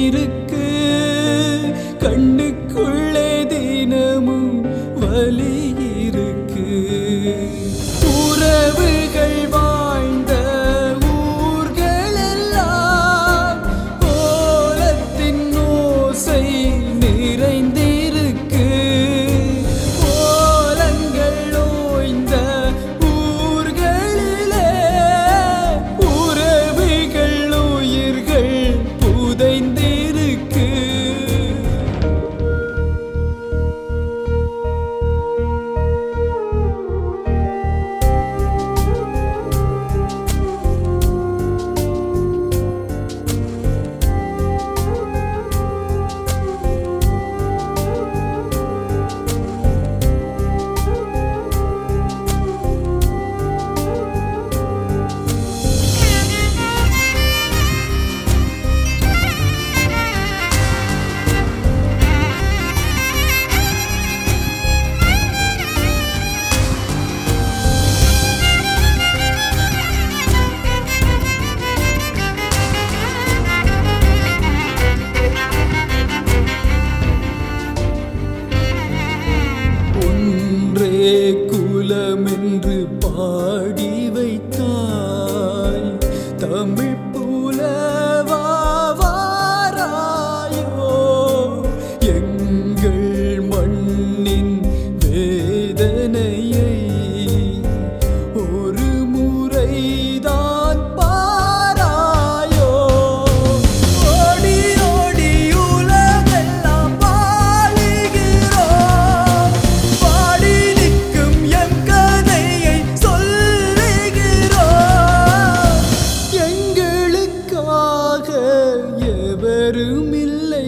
வீருக்கு கண்ணுக்குள்ளே தினமும் வலி இருக்கு உறவுகள் வாழ்ந்த ஊர்களெல்லாம் ஓலத்தின் ஓசை நிறைந்திருக்கு ஓலங்கள் ஓய்ந்த ஊர்களிலே உறவுகள் உயிர்கள் புதைந்திருக்கு ஒன்றே குலமென்று பாடி வைத்தாய் தமிழ் புலவா வாராயோ எங்கள் மண்ணின் வேதனையை ஒரு முறைதான் பாராயோ ஓடி ஓடி உலகெல்லாம் வாழுகிறோம் பாடி நிற்கும் எம் கதையை சொல்லுகிறோம் எங்களுக்காக எவரும் இல்லை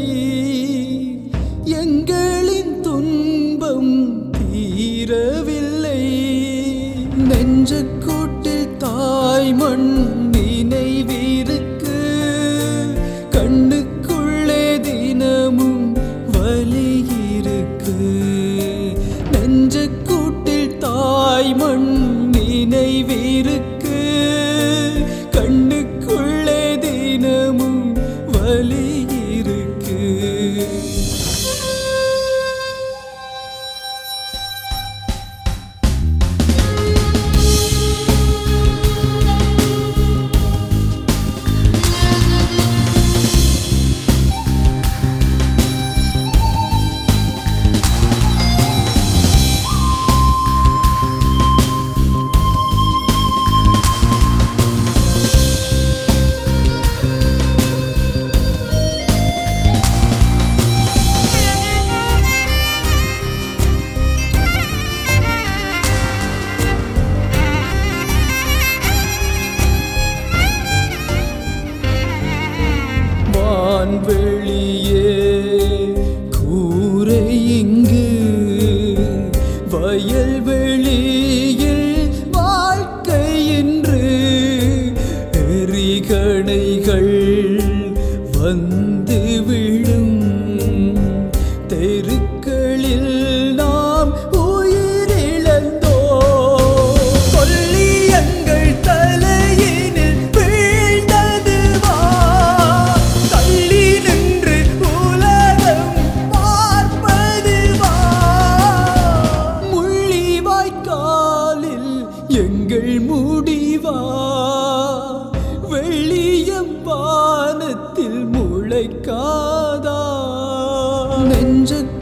எங்களின் துன்பம் தீரவில்லை நெஞ்சக்கூட்டில் தாய் மண் நினைவிருக்கு கண்ணுக்குள்ளே தினமும் வலி இருக்கு நெஞ்சக்கூட்டில் தாய் மண் நினைவிருக்கு கண்ணுக்குள்ளே தினமும் வலி இருக்கு வான்வெளியே கூரை இங்கு வயல்வெளியில் வாழ்க்கை என்று எரிகணைகள் வந்து விழும் தெருக்களில் நாம் உயிரிழந்தோ கொல்லியங்கள் தலையினில் வீழ்ந்தது வா தள்ளி நின்று உலகம் பார்ப்பது வா முள்ளி வாய்க்காலில் எங்கள் முடிவா வெள்ளியம் வானத்தில் முளைக்காதா நெஞ்ச